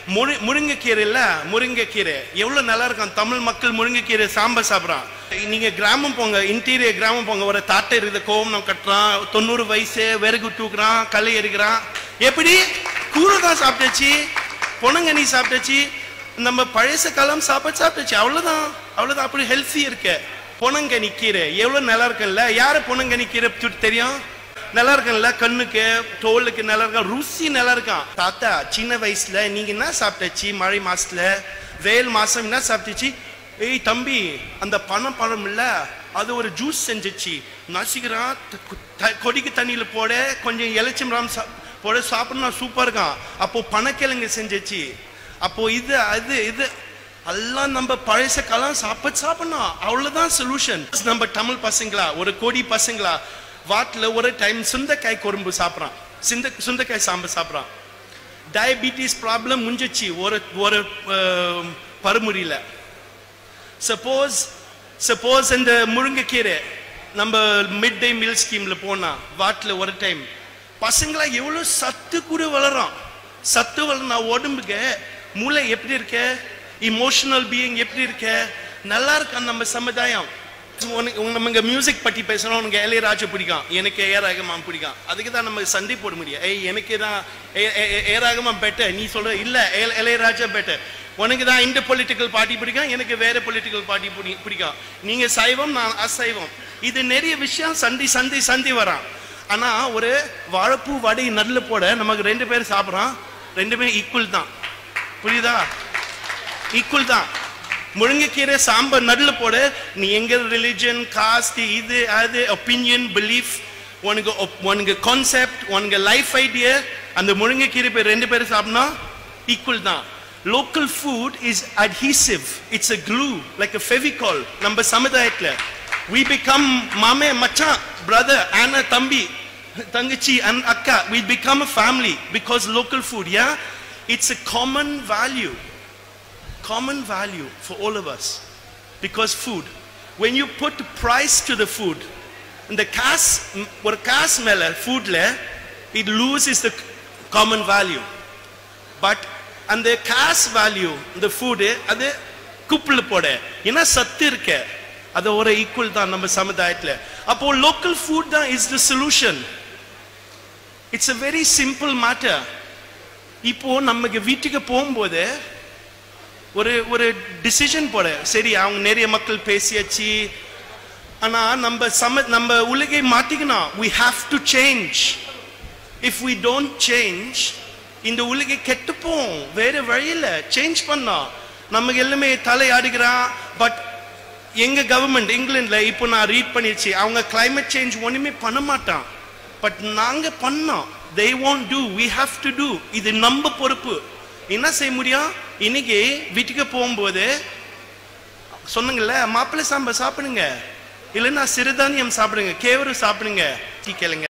முரு முருங்கைக்கீரை இல்ல முருங்கைக்கீரை எவ்வளவு நல்லா இருக்கும் தமிழ் மக்கள் முருங்கைக்கீரை சாம்பார் சாப்பிட்றான் நீங்க கிராமம் போங்க இன்டீரியர் கிராமம் போங்க ஒரு தாட்டை இருக்குது கோவம் கட்டுறான் தொண்ணூறு வயசு விறகு தூக்குறான் களை எரிக்கிறான் எப்படி கூரை தான் சாப்பிட்டாச்சு பொணங்கனி சாப்பிட்டாச்சு நம்ம பழச காலம் சாப்பாடு சாப்பிட்டாச்சு அவ்வளவுதான் அவ்வளவுதான் அப்படி ஹெல்த்தி இருக்கு பொணங்கனி கீரை எவ்வளவு நல்லா இருக்குல்ல யாரு பொணங்கனி கீரை து- தெரியும் நல்லா இருக்குல்ல கண்ணுக்கு தோலுக்கு நல்லா இருக்கும் ருசி நல்லா இருக்கும் தாத்தா சின்ன வயசுல நீங்க என்ன சாப்பிட்டாச்சு மழை மாசத்துல வெயில் மாசம் என்ன சாப்பிட்டுச்சு ஏய் தம்பி அந்த பணம் பழம் இல்ல அது ஒரு ஜூஸ் செஞ்சுச்சு நசிக்கிறான் த- கு- த- கொடிக்கு தண்ணியில போட கொஞ்சம் இலச்சம்பரம் சா போட சாப்பிடணும் சூப்பர் இருக்கான் அப்போ பணக்கிழங்கு செஞ்சுச்சு அப்போ இது அது இது எல்லாம் நம்ம பழச காலம் சாப்பிட்டு சாப்பிடணும் அவ்வளவுதான் சொல்யூஷன் நம்ம தமிழ் பசங்களா ஒரு கோடி பசங்களா வாட்டில் ஒரு டைம் சுண்டைக்காய் குறும்பு சாப்பிட்றான் சிந்த சுண்டைக்காய் சாம்பார் சாப்பிட்றான் டயபிட்டிஸ் ப்ராப்ளம் முடிஞ்சிச்சு ஒரு ஒரு அஹ், பருமுறியில சப்போஸ் சப்போஸ் இந்த முருங்கைக்கீரை நம்ம மிட் டே மீல் ஸ்கீம்ல போனா வாட்டில் ஒரு டைம் பசங்களா எவ்வளவு சத்து கூட வளரும் சத்து வளர்னா உடம்புக்கு மூளை எப்படி இருக்க இமோஷனல் பீயிங் எப்படி இருக்க நல்லா இருக்கா நம்ம சமுதாயம் உனக்கு உங்க- நம்ம இங்க மியூசிக் பத்தி பேசணும் உனக்கு இளையராஜா பிடிக்கும் எனக்கு ஏ ராகமான் பிடிக்கும் அதுக்கு தான் நம்ம சண்டை போட முடியும் ஏய் எனக்கு தான் ஏ- ஏ- ஏ- ஏ ராகமான் பெட்டர் நீ சொல்ற இல்ல இள- இளையராஜா பெட்டர் உனக்கு தான் இந்த பொலிட்டிக்கல் பார்ட்டி பிடிக்கும் எனக்கு வேற பொலிட்டிக்கல் பார்ட்டி பிடிக்கும் நீங்க சைவம் நான் அசைவம் இது நிறைய விஷயம் சந்தி சந்தி சந்தி வரான் ஆனா ஒரு வாழைப்பூ வடை நல்ல போட நமக்கு ரெண்டு பேரும் சாப்பிட்றோம் ரெண்டு பேரும் ஈக்குவல் தான் புரியுதா ஈக்குவல் தான் முருங்கைக்கீரை சாம்பார் நடுவில் போட நீ எங்க ரிலிஜன் காஸ்ட் இது அது ஒப்பீனியன் பிலீஃப் உனக்கு op- உனக்கு கான்செப்ட் உனக்கு லைஃப் ஐடியா அந்த முருங்கைக்கீரை பேர் ரெண்டு பேரும் சாப்பிடணும் ஈக்குவல் தான் local food is adhesive it's a glue like a Fevicol நம்ம சமுதாயத்துல we become மாமே மச்சான் பிரதர் அண்ணா தம்பி தங்கச்சி and அக்கா we become a family because local food yeah it's a common value common value for all of us because food when you put price to the food இந்த காசு ம், ஒரு காசு மேல ஃபுட்ல it loses the common value but அந்த காசு value இந்த ஃபுட்டு அது குப்பில் போட ஏன்னா சத்து இருக்க அது ஒரு ஈக்குவல் தான் நம்ம சமுதாயத்துல அப்போ லோக்கல் ஃபுட் தான் is the solution it's a very simple matter இப்போ நமக்கு வீட்டுக்கு போகும்போது ஒரு ஒரு டிசிஷன் போட சரி அவங்க நிறைய மக்கள் பேசியாச்சு ஆனா நம்ம சம நம்ம உலகை மாத்திக்கணும் we have to change if we don't change இந்த உலகை கெட்டுப்போம் வேற வழியில சேஞ்ச் பண்ணோம் நமக்கு எல்லாமே தலை ஆடுகிறான் பட் எங்க கவர்மெண்ட் இங்கிலாந்துல இப்போ நான் ரீட் பண்ணிருச்சு அவங்க climate சேஞ்ச் ஒண்ணுமே பண்ண மாட்டான் பட் நாங்க பண்ணோம் they won't do we have to do இது நம்ம பொறுப்பு என்ன செய்ய முடியும் இன்னைக்கு வீட்டுக்கு போகும்போது சொன்னங்கல்ல மாப்பிள்ளை சாம்பார் சாப்பிடுங்க இல்லைன்னா சிறுதானியம் சாப்பிடுங்க கேவரு சாப்பிடுங்க டீ கேளுங்க